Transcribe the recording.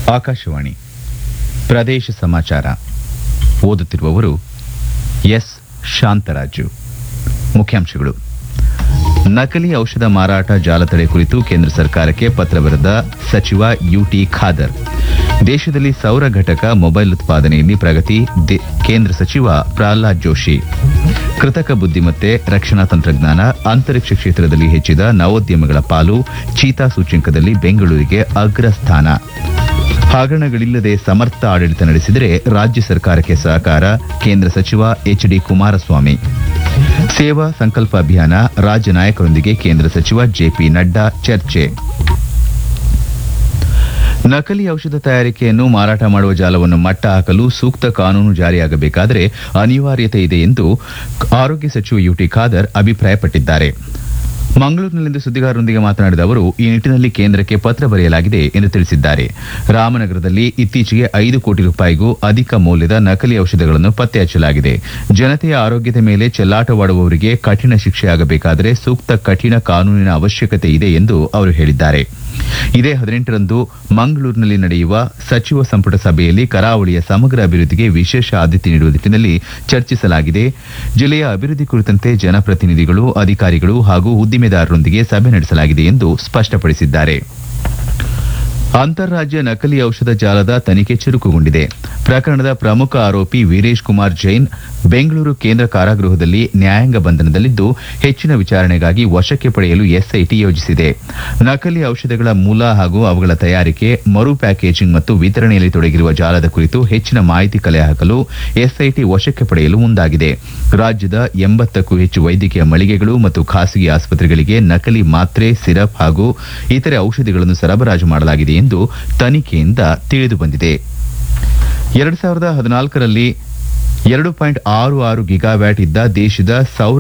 ಆಕಾಶವಾಣಿ ಪ್ರದೇಶ ಸಮಾಚಾರ ಓದುತ್ತಿರುವವರು ಎಸ್ ಶಾಂತರಾಜು ಮುಖ್ಯಾಂಶಗಳು ನಕಲಿ ಔಷಧ ಮಾರಾಟ ಜಾಲತಡೆ ಕುರಿತು ಕೇಂದ್ರ ಸರ್ಕಾರಕ್ಕೆ ಪತ್ರ ಬರೆದ ಸಚಿವ ಯುಟಿ ಖಾದರ್ ದೇಶದಲ್ಲಿ ಸೌರ ಘಟಕ ಮೊಬೈಲ್ ಉತ್ಪಾದನೆಯಲ್ಲಿ ಪ್ರಗತಿ ದೆ- ಕೇಂದ್ರ ಸಚಿವ ಪ್ರಹ್ಲಾದ್ ಜೋಶಿ ಕೃತಕ ಬುದ್ದಿಮತ್ತೆ ರಕ್ಷಣಾ ತಂತ್ರಜ್ಞಾನ ಅಂತರಿಕ್ಷ ಕ್ಷೇತ್ರದಲ್ಲಿ ಹೆಚ್ಚಿದ ನವೋದ್ಯಮಗಳ ಪಾಲು ಚೀತಾ ಸೂಚ್ಯಂಕದಲ್ಲಿ ಬೆಂಗಳೂರಿಗೆ ಅಗ್ರ ಸ್ಥಾನ ಹಗರಣಗಳಿಲ್ಲದೆ ಸಮರ್ಥ ಆಡಳಿತ ನಡೆಸಿದರೆ ರಾಜ್ಯ ಸರ್ಕಾರಕ್ಕೆ ಸಹಕಾರ ಕೇಂದ್ರ ಸಚಿವ ಎಚ್ ಡಿ ಕುಮಾರಸ್ವಾಮಿ ಸೇವಾ ಸಂಕಲ್ಪ ಅಭಿಯಾನ ರಾಜ್ಯ ನಾಯಕರೊಂದಿಗೆ ಕೇಂದ್ರ ಸಚಿವ ಜೆಪಿ ನಡ್ಡಾ ಚರ್ಚೆ ನಕಲಿ ಔಷಧ ತಯಾರಿಕೆಯನ್ನು ಮಾರಾಟ ಮಾಡುವ ಜಾಲವನ್ನು ಮಟ್ಟ ಹಾಕಲು ಸೂಕ್ತ ಕಾನೂನು ಜಾರಿಯಾಗಬೇಕಾದರೆ ಅನಿವಾರ್ಯತೆ ಇದೆ ಎಂದು ಆರೋಗ್ಯ ಸಚಿವ ಯುಟಿ ಖಾದರ್ ಅಭಿಪ್ರಾಯಪಟ್ಟಿದ್ದಾರೆ ಮಂಗಳೂರಿನಲ್ಲಿಂದು ಸುದ್ದಿಗಾರರೊಂದಿಗೆ ಮಾತನಾಡಿದ ಅವರು ಈ ನಿಟ್ಟಿನಲ್ಲಿ ಕೇಂದ್ರಕ್ಕೆ ಪತ್ರ ಬರೆಯಲಾಗಿದೆ ಎಂದು ತಿಳಿಸಿದ್ದಾರೆ ರಾಮನಗರದಲ್ಲಿ ಇತ್ತೀಚೆಗೆ ಐದು ಕೋಟಿ ರೂಪಾಯಿಗೂ ಅಧಿಕ ಮೌಲ್ಯದ ನಕಲಿ ಔಷಧಗಳನ್ನು ಪತ್ತೆ ಹಚ್ಚಲಾಗಿದೆ ಜನತೆಯ ಆರೋಗ್ಯದ ಮೇಲೆ ಚೆಲ್ಲಾಟವಾಡುವವರಿಗೆ ಕಠಿಣ ಶಿಕ್ಷೆಯಾಗಬೇಕಾದರೆ ಸೂಕ್ತ ಕಠಿಣ ಕಾನೂನಿನ ಅವಶ್ಯಕತೆ ಇದೆ ಎಂದು ಅವರು ಹೇಳಿದ್ದಾರೆ ಇದೇ ಹದಿನೆಂಟರಂದು ಮಂಗಳೂರಿನಲ್ಲಿ ನಡೆಯುವ ಸಚಿವ ಸಂಪುಟ ಸಭೆಯಲ್ಲಿ ಕರಾವಳಿಯ ಸಮಗ್ರ ಅಭಿವೃದ್ಧಿಗೆ ವಿಶೇಷ ಆದ್ಯತೆ ನೀಡುವ ನಿಟ್ಟಿನಲ್ಲಿ ಚರ್ಚಿಸಲಾಗಿದೆ ಜಿಲ್ಲೆಯ ಅಭಿವೃದ್ಧಿ ಕುರಿತಂತೆ ಜನಪ್ರತಿನಿಧಿಗಳು ಅಧಿಕಾರಿಗಳು ಹಾಗೂ ಉದ್ದಿಮೆದಾರರೊಂದಿಗೆ ಸಭೆ ನಡೆಸಲಾಗಿದೆ ಎಂದು ಸ್ಪಷ್ಟಪಡಿಸಿದ್ದಾರೆ ಅಂತಾರಾಜ್ಯ ನಕಲಿ ಔಷಧ ಜಾಲದ ತನಿಖೆ ಚುರುಕುಗೊಂಡಿದೆ ಪ್ರಕರಣದ ಪ್ರಮುಖ ಆರೋಪಿ ವೀರೇಶ್ ಕುಮಾರ್ ಜೈನ್ ಬೆಂಗಳೂರು ಕೇಂದ್ರ ಕಾರಾಗೃಹದಲ್ಲಿ ನ್ಯಾಯಾಂಗ ಬಂಧನದಲ್ಲಿದ್ದು ಹೆಚ್ಚಿನ ವಿಚಾರಣೆಗಾಗಿ ವಶಕ್ಕೆ ಪಡೆಯಲು ಎಸ್ಐಟಿ ಯೋಜಿಸಿದೆ ನಕಲಿ ಔಷಧಗಳ ಮೂಲ ಹಾಗೂ ಅವುಗಳ ತಯಾರಿಕೆ ಮರು ಪ್ಯಾಕೇಜಿಂಗ್ ಮತ್ತು ವಿತರಣೆಯಲ್ಲಿ ತೊಡಗಿರುವ ಜಾಲದ ಕುರಿತು ಹೆಚ್ಚಿನ ಮಾಹಿತಿ ಕಲೆ ಹಾಕಲು ಎಸ್ಐಟಿ ವಶಕ್ಕೆ ಪಡೆಯಲು ಮುಂದಾಗಿದೆ ರಾಜ್ಯದ ಎಂಬತ್ತಕ್ಕೂ ಹೆಚ್ಚು ವೈದ್ಯಕೀಯ ಮಳಿಗೆಗಳು ಮತ್ತು ಖಾಸಗಿ ಆಸ್ಪತ್ರೆಗಳಿಗೆ ನಕಲಿ ಮಾತ್ರೆ ಸಿರಪ್ ಹಾಗೂ ಇತರೆ ಔಷಧಿಗಳನ್ನು ಸರಬರಾಜು ಮಾಡಲಾಗಿದೆ ಎಂದು ತನಿಖೆಯಿಂದ ತಿಳಿದುಬಂದಿದೆ ಎರಡು ಸಾವಿರದ ಹದಿನಾಲ್ಕರಲ್ಲಿ ಎರಡು ಪಾಯಿಂಟ್ ಆರು ಆರು ಗಿಗಾವ್ಯಾಟ್ ಇದ್ದ ದೇಶದ ಸೌರ